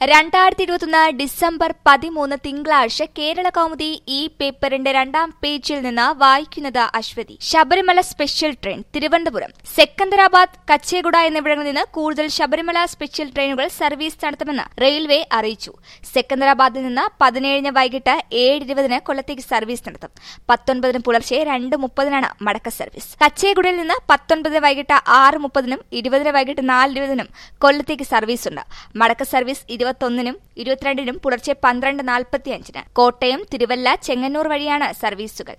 രണ്ടായിരത്തി ഇരുപത്തൊന്ന് ഡിസംബർ പതിമൂന്ന് തിങ്കളാഴ്ച കേരള കൗമുദി ഈ പേപ്പറിന്റെ രണ്ടാം പേജിൽ നിന്ന് വായിക്കുന്നത് അശ്വതി ശബരിമല സ്പെഷ്യൽ ട്രെയിൻ തിരുവനന്തപുരം സെക്കന്ദരാബാദ് കച്ചേഗുഡ എന്നിവിടങ്ങളിൽ നിന്ന് കൂടുതൽ ശബരിമല സ്പെഷ്യൽ ട്രെയിനുകൾ സർവീസ് നടത്തുമെന്ന് റെയിൽവേ അറിയിച്ചു സെക്കന്ദരാബാദിൽ നിന്ന് പതിനേഴിന് വൈകിട്ട് ഏഴ് ഇരുപതിന് കൊല്ലത്തേക്ക് സർവീസ് നടത്തും പത്തൊൻപതിന് പുലർച്ചെ രണ്ട് മുപ്പതിനാണ് മടക്ക സർവീസ് കച്ചേഗുഡയിൽ നിന്ന് പത്തൊൻപതിന് വൈകിട്ട് ആറ് മുപ്പതിനും ഇരുപതിന് വൈകിട്ട് നാല് ഇരുപതിനും കൊല്ലത്തേക്ക് സർവീസ് ഉണ്ട് മടക്ക സർവീസ് ഇരുപത്തൊന്നിനും ഇരുപത്തിരണ്ടിനും പുലർച്ചെ പന്ത്രണ്ട് നാൽപ്പത്തിയഞ്ചിന് കോട്ടയം തിരുവല്ല ചെങ്ങന്നൂർ വഴിയാണ് സർവീസുകൾ